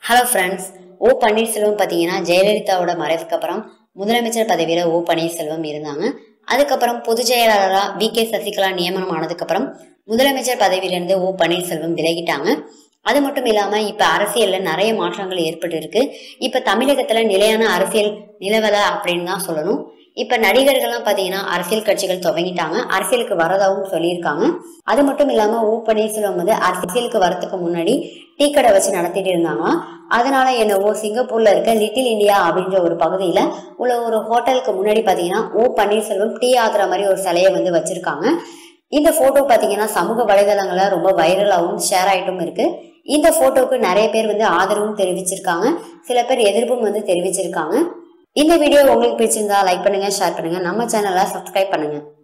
hello friends ஓ பன்னீர்செல்வம் பார்த்தீங்கன்னா ஜெயலலிதாவோட மறைவுக்கு அப்புறம் முதலமைச்சர் பதவியில் ஓ பன்னீர்செல்வம் இருந்தாங்க அதுக்கப்புறம் பொதுச் செயலாளராக வி கே சசிகலா நியமனம் ஆனதுக்கப்புறம் முதலமைச்சர் பதவியிலிருந்து ஓ பன்னீர்செல்வம் விலகிட்டாங்க அது மட்டும் இல்லாமல் இப்போ அரசியலில் நிறைய மாற்றங்கள் ஏற்பட்டு இருக்கு இப்போ தமிழகத்தில் நிலையான அரசியல் நிலவலை அப்படின்னு தான் சொல்லணும் இப்ப நடிகர்கள்லாம் பாத்தீங்கன்னா அரசியல் கட்சிகள் துவங்கிட்டாங்க அரசியலுக்கு வரதாவும் சொல்லியிருக்காங்க அது மட்டும் இல்லாம ஓ பன்னீர்செல்வம் வந்து அரசியலுக்கு வரதுக்கு முன்னாடி டீ கடை வச்சு நடத்திட்டு இருந்தாங்க அதனால என்னவோ சிங்கப்பூர்ல இருக்க லிட்டில் இந்தியா அப்படின்ற ஒரு பகுதியில உள்ள ஒரு ஹோட்டலுக்கு முன்னாடி பாத்தீங்கன்னா ஓ பன்னீர்செல்வம் டீ ஆத்துற மாதிரி ஒரு சிலையை வந்து வச்சிருக்காங்க இந்த போட்டோ பாத்தீங்கன்னா சமூக வலைதளங்கள்ல ரொம்ப வைரலாகவும் ஷேர் ஆயிட்டும் இருக்கு இந்த போட்டோக்கு நிறைய பேர் வந்து ஆதரவும் தெரிவிச்சிருக்காங்க சில பேர் எதிர்ப்பும் வந்து தெரிவிச்சிருக்காங்க இந்த வீடியோ உங்களுக்கு பிடிச்சிருந்தா லைக் பண்ணுங்க ஷேர் பண்ணுங்க நம்ம சேனலை சப்ஸ்கிரைப் பண்ணுங்க